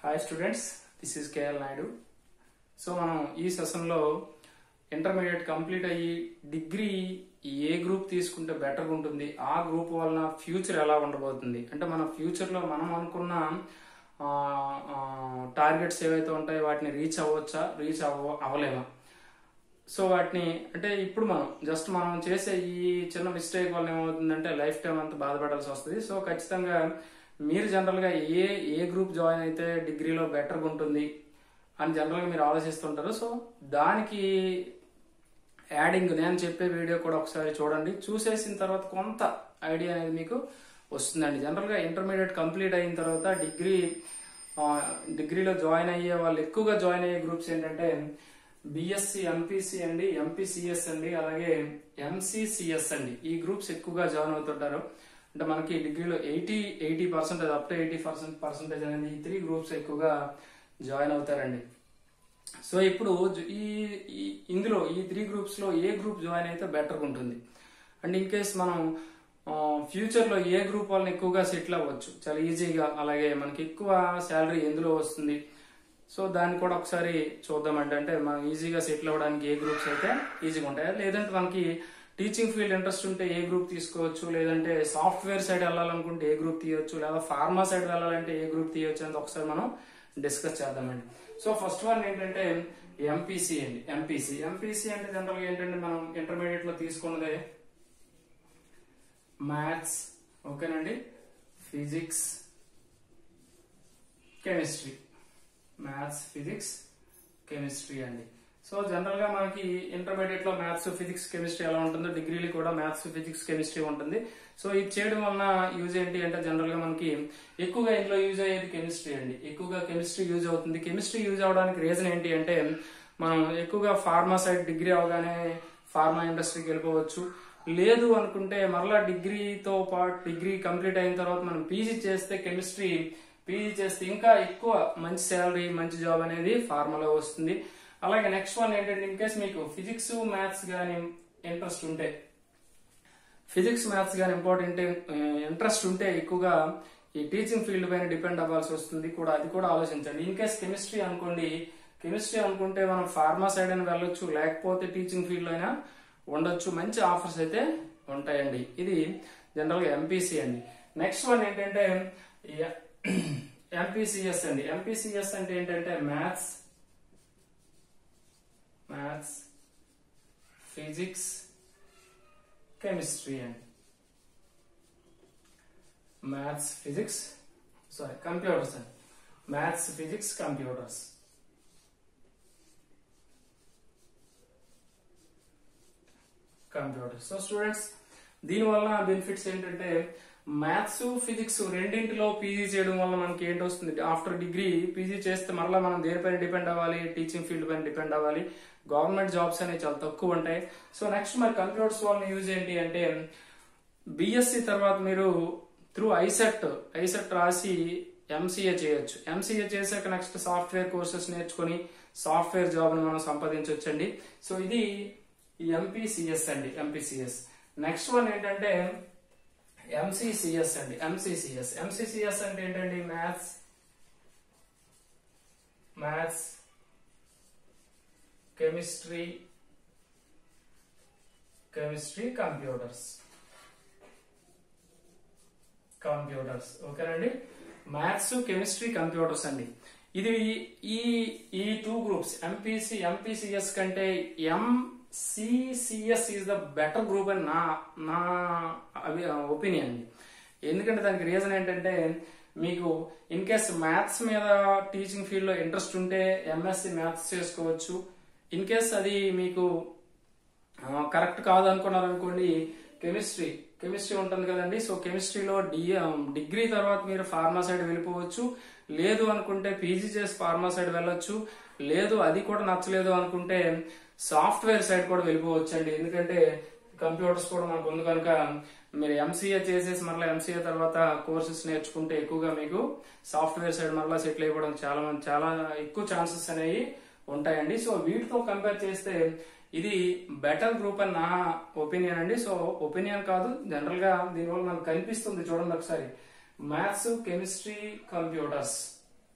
hi students this is K L Naidu so మనం ఈ సెషన్లో ఇంటర్మీడియట్ కంప్లీట్ అయ్యి డిగ్రీ ఏ గ్రూప్ తీసుకుంటే బెటర్గా ఉంటుంది ఆ గ్రూప్ వలన ఫ్యూచర్ ఎలా ఉండబోతుంది అంటే మన ఫ్యూచర్లో మనం అనుకున్న టార్గెట్స్ ఏవైతే ఉంటాయో వాటిని రీచ్ అవ్వచ్చా రీచ్ అవ్వ అవ్వలేమా సో వాటిని అంటే ఇప్పుడు మనం జస్ట్ మనం చేసే ఈ చిన్న మిస్టేక్ వల్ల ఏమవుతుందంటే లైఫ్ టైం అంతా బాధపడాల్సి వస్తుంది సో ఖచ్చితంగా మీరు జనరల్గా ఏ ఏ గ్రూప్ జాయిన్ అయితే డిగ్రీలో బెటర్గా ఉంటుంది అని జనరల్గా మీరు ఆలోచిస్తుంటారు సో దానికి యాడింగ్ నేను చెప్పే వీడియో కూడా ఒకసారి చూడండి చూసేసిన తర్వాత కొంత ఐడియా అనేది మీకు వస్తుందండి జనరల్గా ఇంటర్మీడియట్ కంప్లీట్ అయిన తర్వాత డిగ్రీ ఆ, డిగ్రీలో జాయిన్ అయ్యే వాళ్ళు ఎక్కువగా జాయిన్ అయ్యే గ్రూప్స్ ఏంటంటే బిఎస్సి ఎంపీసీ అండి ఎంపీసీఎస్ అండి అలాగే ఎంసీసీఎస్ అండి ఈ గ్రూప్స్ ఎక్కువగా జాయిన్ అవుతుంటారు అంటే మనకి డిగ్రీలో eighty eighty percentage up to eighty percent percentage అనేది ఈ త్రీ గ్రూప్స్ ఎక్కువగా జాయిన్ అవుతారండి సో ఇప్పుడు జ- ఈ ఈ- ఇందులో ఈ త్రీ గ్రూప్స్ లో ఏ గ్రూప్ జాయిన్ అయితే బెటర్గా ఉంటుంది అండ్ ఇన్ కేస్ మనం ఫ్యూచర్ లో ఏ గ్రూప్ వాళ్ళని ఎక్కువగా సెటిల్ అవ్వచ్చు చాలా ఈజీగా అలాగే మనకి ఎక్కువ శాలరీ ఎందులో వస్తుంది సో దాన్ని కూడా ఒకసారి చూద్దామంటే అంటే మనం ఈజీగా సెటిల్ అవ్వడానికి ఏ గ్రూప్స్ అయితే ఈజీగా ఉంటాయి లేదంటే మనకి టీచింగ్ ఫీల్డ్ ఇంట్రెస్ట్ ఉంటే ఏ గ్రూప్ తీసుకోవచ్చు లేదంటే సాఫ్ట్వేర్ సైడ్ వెళ్ళాలనుకుంటే ఏ గ్రూప్ తీయొచ్చు లేదా ఫార్మా సైడ్ వెళ్ళాలంటే ఏ గ్రూప్ తీయొచ్చు అనేది ఒకసారి మనం డిస్కస్ చేద్దామండి సో ఫస్ట్ వన్ ఏంటంటే ఎంపీసీ అండి ఎంపీసీ ఎంపీసీ అంటే జనరల్ గా ఏంటంటే మనం ఇంటర్మీడియట్ లో తీసుకున్నదే మ్యాథ్స్ ఓకేనండి physics chemistry maths physics chemistry అండి సో జనరల్ గా మనకి ఇంటర్మీడియట్ లో మ్యాథ్స్ ఫిజిక్స్ కెమిస్ట్రీ ఎలా ఉంటుందో డిగ్రీలో కూడా మ్యాథ్స్ ఫిజిక్స్ కెమిస్ట్రీ ఉంటుంది సో ఇది చేయడం వలన యూజ్ ఏంటి అంటే జనరల్ గా మనకి ఎక్కువగా ఇందులో యూజ్ అయ్యేది కెమిస్ట్రీ అండి ఎక్కువగా కెమిస్ట్రీ యూజ్ అవుతుంది కెమిస్ట్రీ యూజ్ అవడానికి రీజన్ ఏంటి అంటే మనం ఎక్కువగా ఫార్మా సైడ్ డిగ్రీ అవగానే ఫార్మా ఇండస్ట్రీకి వెళ్ళిపోవచ్చు లేదు అనుకుంటే మరలా డిగ్రీతో పాటు డిగ్రీ కంప్లీట్ అయిన తర్వాత మనం పీజీ చేస్తే కెమిస్ట్రీ పీజీ చేస్తే ఇంకా ఎక్కువ మంచి శాలరీ మంచి జాబ్ అనేది ఫార్మాలో వస్తుంది అలాగే నెక్స్ట్ వన్ ఏంటంటే ఇన్ కేస్ మీకు ఫిజిక్స్ మ్యాథ్స్ కానీ ఇంట్రెస్ట్ ఉంటే ఫిజిక్స్ మ్యాథ్స్ కానీ ఇంపార్టెంట్ ఇంట్రెస్ట్ ఉంటే ఎక్కువగా ఈ టీచింగ్ ఫీల్డ్ పైన డిపెండ్ అవ్వాల్సి వస్తుంది కూడా అది కూడా ఆలోచించండి ఇన్ కేస్ కెమిస్ట్రీ అనుకోండి కెమిస్ట్రీ అనుకుంటే మనం ఫార్మా సైడ్ అయినా వెళ్ళొచ్చు లేకపోతే టీచింగ్ ఫీల్డ్ అయినా ఉండొచ్చు మంచి ఆఫర్స్ అయితే ఉంటాయండి ఇది జనరల్ గా ఎంపీసీ అండి నెక్స్ట్ వన్ ఏంటంటే ఎంపీసీఎస్ అండి ఎంపీసీఎస్ అంటే ఏంటంటే మ్యాథ్స్ మ్యాథ్స్ ఫిజిక్స్ కెమిస్ట్రీ అండి మ్యాథ్స్ ఫిజిక్స్ సారీ కంప్యూటర్స్ అండి maths physics computers computers so students దీనివల్ల బెనిఫిట్స్ ఏంటంటే మ్యాథ్స్ ఫిజిక్స్ రెండింటిలో పీజీ చేయడం వల్ల మనకి ఏంటి వస్తుంది ఆఫ్టర్ డిగ్రీ పీజీ చేస్తే మరలా మనం దేనిపైన డిపెండ్ అవ్వాలి టీచింగ్ ఫీల్డ్ పైన డిపెండ్ అవ్వాలి గవర్నమెంట్ జాబ్స్ అనేవి చాలా తక్కువ ఉంటాయి సో నెక్స్ట్ మరి కంప్యూటర్స్ వల్ల యూజ్ ఏంటి అంటే బిఎస్సి తర్వాత మీరు త్రూ ఐసెట్ ఐసెట్ రాసి ఎంసీఏ చేయొచ్చు ఎంసీఏ చేశాక నెక్స్ట్ సాఫ్ట్వేర్ కోర్సెస్ నేర్చుకొని సాఫ్ట్వేర్ జాబ్ ని మనం సంపాదించవచ్చండి సో ఇది ఎంపీసీఎస్ అండి ఎంపీసీఎస్ నెక్స్ట్ వన్ ఏంటంటే ఎంసీసీఎస్ అండి ఎంసీసీఎస్ ఎంసీసీఎస్ అంటే ఏంటండి maths maths chemistry chemistry computers computers ఓకేనండి మ్యాథ్స్ కెమిస్ట్రీ కంప్యూటర్స్ అండి ఇది ఈ ఈ టూ గ్రూప్స్ ఎంపీసీ ఎంపీసీఎస్ కంటే MCCS is the better group అని నా నా ఒపీనియన్ అండి ఎందుకంటే దానికి రీజన్ ఏంటంటే మీకు ఇన్ కేస్ మ్యాథ్స్ మీద టీచింగ్ ఫీల్డ్ లో ఇంట్రెస్ట్ ఉంటే ఎంఎస్సి మ్యాథ్స్ చేసుకోవచ్చు ఇన్ కేస్ అది మీకు కరెక్ట్ కాదు అనుకున్నారు అనుకోండి కెమిస్ట్రీ కెమిస్ట్రీ ఉంటుంది కదండి సో కెమిస్ట్రీలో డి డిగ్రీ తర్వాత మీరు ఫార్మా సైడ్ వెళ్ళిపోవచ్చు లేదు అనుకుంటే పీజీ చేసి ఫార్మా సైడ్ వెళ్ళొచ్చు లేదు అది కూడా నచ్చలేదు అనుకుంటే సాఫ్ట్వేర్ సైడ్ కూడా వెళ్ళిపోవచ్చు అండి ఎందుకంటే కంప్యూటర్స్ కూడా మనకు ఉంది కనుక మీరు ఎంసీఏ చేసేసి మరలా ఎంసీఏ తర్వాత కోర్సెస్ నేర్చుకుంటే ఎక్కువగా మీకు సాఫ్ట్వేర్ సైడ్ మరలా సెటిల్ అయిపోవడం చాలా మంది చాలా ఎక్కువ ఛాన్సెస్ అనేవి ఉంటాయండి సో వీటితో కంపేర్ చేస్తే ఇది బెటర్ గ్రూప్ అని నా ఒపీనియన్ అండి సో ఒపీనియన్ కాదు జనరల్ గా దీనివల్ల మనకు కనిపిస్తుంది చూడండి ఒకసారి మ్యాథ్స్ కెమిస్ట్రీ కంప్యూటర్స్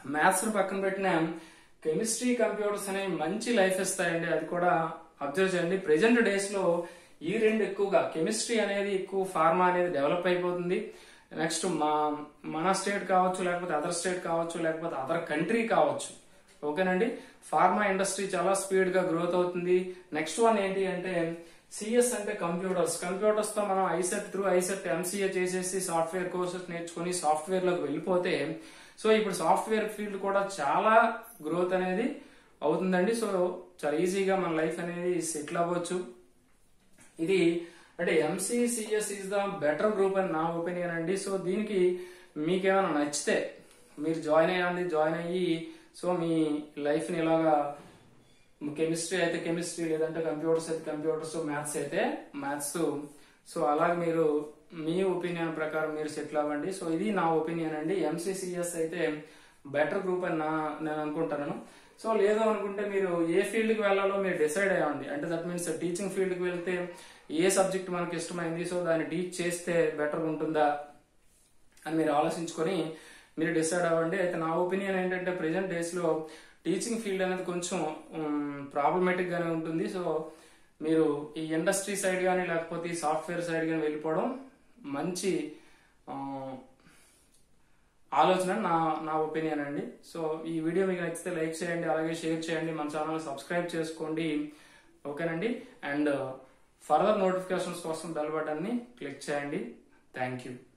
మ్యాథ్స్ పక్కన పెట్టిన కెమిస్ట్రీ కంప్యూటర్స్ అనేవి మంచి లైఫ్ ఇస్తాయండి అది కూడా అబ్జర్వ్ చేయండి ప్రెసెంట్ డేస్ లో ఈ రెండు ఎక్కువగా కెమిస్ట్రీ అనేది ఎక్కువ ఫార్మా అనేది డెవలప్ అయిపోతుంది నెక్స్ట్ మా మన స్టేట్ కావచ్చు లేకపోతే అదర్ స్టేట్ కావచ్చు లేకపోతే అదర్ కంట్రీ కావచ్చు ఓకేనండి ఫార్మా ఇండస్ట్రీ చాలా స్పీడ్ గా గ్రోత్ అవుతుంది నెక్స్ట్ వన్ ఏంటి అంటే సిఎస్ అంటే కంప్యూటర్స్ కంప్యూటర్స్ తో మనం ఐసెట్ త్రూ ఐసెట్ ఎంసీఏ చేసేసి సాఫ్ట్వేర్ కోర్సెస్ నేర్చుకుని సాఫ్ట్వేర్ లోకి వెళ్ళిపోతే సో ఇప్పుడు సాఫ్ట్వేర్ ఫీల్డ్ కూడా చాలా గ్రోత్ అనేది అవుతుందండి సో చాలా ఈజీగా మన లైఫ్ అనేది సెటిల్ అవ్వచ్చు ఇది అంటే MCCS is the better group అని నా ఒపీనియన్ అండి సో దీనికి మీకేమైనా నచ్చితే మీరు జాయిన్ అయ్యండి జాయిన్ అయ్యి సో మీ లైఫ్ ని ఇలాగా కెమిస్ట్రీ అయితే కెమిస్ట్రీ లేదంటే కంప్యూటర్స్ అయితే కంప్యూటర్స్ మ్యాథ్స్ అయితే మ్యాథ్స్ సో అలాగే మీరు మీ ఒపీనియన్ ప్రకారం మీరు సెటిల్ అవ్వండి సో ఇది నా ఒపీనియన్ అండి ఎంసీసీఎస్ అయితే బెటర్ గ్రూప్ అని నా నేను అనుకుంటున్నాను సో లేదు అనుకుంటే మీరు ఏ ఫీల్డ్ కి వెళ్ళాలో మీరు డిసైడ్ అయ్యండి అంటే దట్ మీన్స్ టీచింగ్ ఫీల్డ్ కి వెళ్తే ఏ సబ్జెక్ట్ మనకి ఇష్టమైంది సో దాన్ని టీచ్ చేస్తే బెటర్ ఉంటుందా అని మీరు ఆలోచించుకొని మీరు డిసైడ్ అవ్వండి అయితే నా ఒపీనియన్ ఏంటంటే ప్రెసెంట్ డేస్ లో టీచింగ్ ఫీల్డ్ అనేది కొంచెం ప్రాబ్లమేటిక్ గానే ఉంటుంది సో మీరు ఈ ఇండస్ట్రీ సైడ్ కానీ లేకపోతే ఈ సాఫ్ట్వేర్ సైడ్ కానీ వెళ్ళిపోవడం మంచి ఆ, ఆలోచన నా నా ఒపీనియన్ అండి సో ఈ వీడియో మీకు నచ్చితే లైక్ చేయండి అలాగే షేర్ చేయండి మన ఛానల్ సబ్స్క్రైబ్ చేసుకోండి ఓకేనండి అండ్ ఫర్దర్ నోటిఫికేషన్స్ కోసం బెల్ బటన్ని క్లిక్ చేయండి థ్యాంక్ యూ